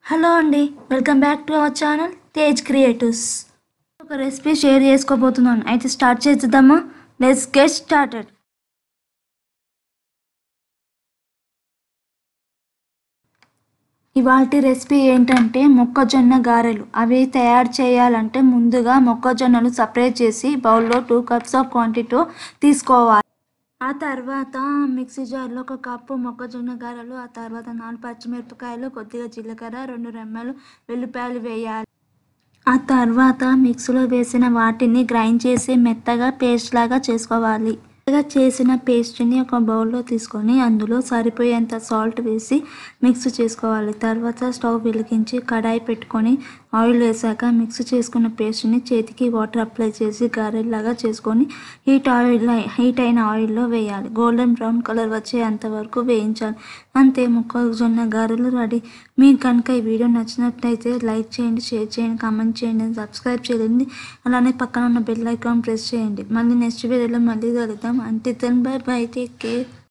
hello అండి welcome back to our channel Tej creatives ఒక recipe share చేసుకోబోతున్నాను అయితే స్టార్ట్ చేద్దామా లెట్స్ గెట్ స్టార్టెడ్ ఇవాళ రెసిపీ ఏంటంటే మొక్కజొన్న గారెలు అవి తయారు చేయాలంటే ముందుగా మొక్కజొన్నలు సపరేట్ చేసి బౌల్లో టూ కప్స్ ఆఫ్ క్వాంటిటీ తీసుకోవాలి ఆ తర్వాత మిక్సీ జార్లో ఒక కప్పు మొక్కజొన్న గారెలు ఆ తర్వాత నాలుగు పచ్చిమిరపకాయలు కొద్దిగా జీలకర్ర రెండు రెమ్మలు వెల్లిపాయలు వేయాలి ఆ తర్వాత మిక్సీలో వేసిన వాటిని గ్రైండ్ చేసి మెత్తగా పేస్ట్ లాగా చేసుకోవాలి మెత్తగా చేసిన పేస్ట్ని ఒక బౌల్లో తీసుకొని అందులో సరిపోయేంత సాల్ట్ వేసి మిక్స్ చేసుకోవాలి తర్వాత స్టవ్ వెలిగించి కడాయి పెట్టుకొని ఆయిల్ వేసాక మిక్స్ చేసుకున్న పేస్ట్ని చేతికి వాటర్ అప్లై చేసి గారెల్లాగా చేసుకొని హీట్ ఆయిల్ హీట్ అయిన ఆయిల్లో వేయాలి గోల్డెన్ బ్రౌన్ కలర్ వచ్చేంత వరకు వేయించాలి అంతే మొక్కజొన్న గారెలు రెడీ మీకు కనుక ఈ వీడియో నచ్చినట్లయితే లైక్ చేయండి షేర్ చేయండి కామెంట్ చేయండి సబ్స్క్రైబ్ చేయండి అలానే పక్కన ఉన్న బెల్ ఐకాన్ ప్రెస్ చేయండి మళ్ళీ నెక్స్ట్ వీడియోలో మళ్ళీ కలుద్దాం అంటే బై బై టేక్ కేర్